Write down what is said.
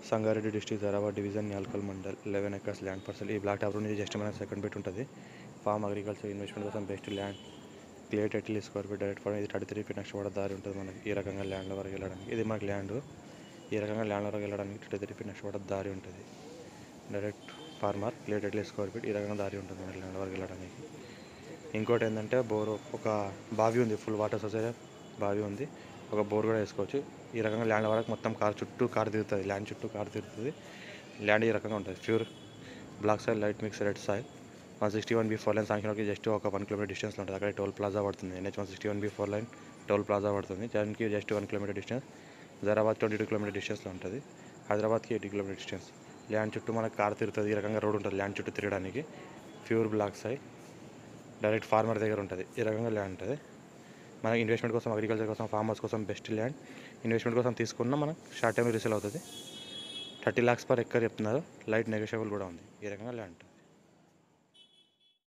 Sangareddy district ధరాబాద్ division Yalkal mandal eleven acres land parcel ఈ black top నుంచి జస్ట్ మన సెకండ్ పెట్టి ఉంటుంది ఫార్మ్ అగ్రికల్చర్ ఇన్వెస్ట్మెంట్ కోసం best land clear title square feet direct farm ఇది థర్టీ త్రీ ఫీట్ నెక్స్ట్ కూడా దారి ఉంటుంది మనకి ఈ రకంగా ల్యాండ్ల వరకు వెళ్ళడానికి ఇది మనకి ల్యాండ్ ఈ రకంగా ల్యాండ్ వరకు వెళ్ళడానికి థర్టీ త్రీ ఫీట్ నెక్స్ట్ కూడా దారి ఉంటుంది direct farmer clear title square feet ఈ రకంగా దారి ఉంటుంది మనకి ల్యాండ్ వరకు వెళ్ళడానికి ఇంకోటి ఏంటంటే బోర్ ఒక బావి ఉంది ఫుల్ వాటర్ సొసైటీ బావి ఉంది ఒక బోర్ కూడా వేసుకోవచ్చు ఈ రకంగా ల్యాండ్ వరకు మొత్తం కార్ చుట్టూ కార్ తిరుగుతుంది ల్యాండ్ చుట్టూ కార్ తిరుగుతుంది ల్యాండ్ ఈ రకంగా ఉంటుంది pure black soil light mix red soil one sixty one B four line సాంక్షన్కి జస్ట్ ఒక వన్ కిలోమీటర్ డిస్టెన్స్లో ఉంటుంది అక్కడ టోల్ ప్లాజా పడుతుంది NH one sixty one B four line toll plaza పడుతుంది దానికి just one kilometer distance Hyderabad twenty two kilometer డిస్టెన్స్లో ఉంటుంది హైదరాబాద్కి ఎయిటీ కిలోమీటర్ డిస్టెన్స్ ల్యాండ్ చుట్టూ మనకు కార్ తిరుగుతుంది ఈ రకంగా రోడ్ ఉంటుంది ల్యాండ్ చుట్టూ తిరగడానికి pure black side direct farmer దగ్గర ఉంటుంది ఈ రకంగా ల్యాండ్ ఉంటుంది మనకి ఇన్వెస్ట్మెంట్ కోసం అగ్రికల్చర్ కోసం ఫార్మర్స్ కోసం బెస్ట్ ల్యాండ్ ఇన్వెస్ట్మెంట్ కోసం తీసుకున్న మనకు షార్ట్ టైం రీసేల్ అవుతుంది థర్టీ ల్యాక్స్ పర్ ఎక్కర్ చెప్తున్నారు లైట్ నెగోషియబుల్ కూడా ఉంది ఈ రకంగా ల్యాండ్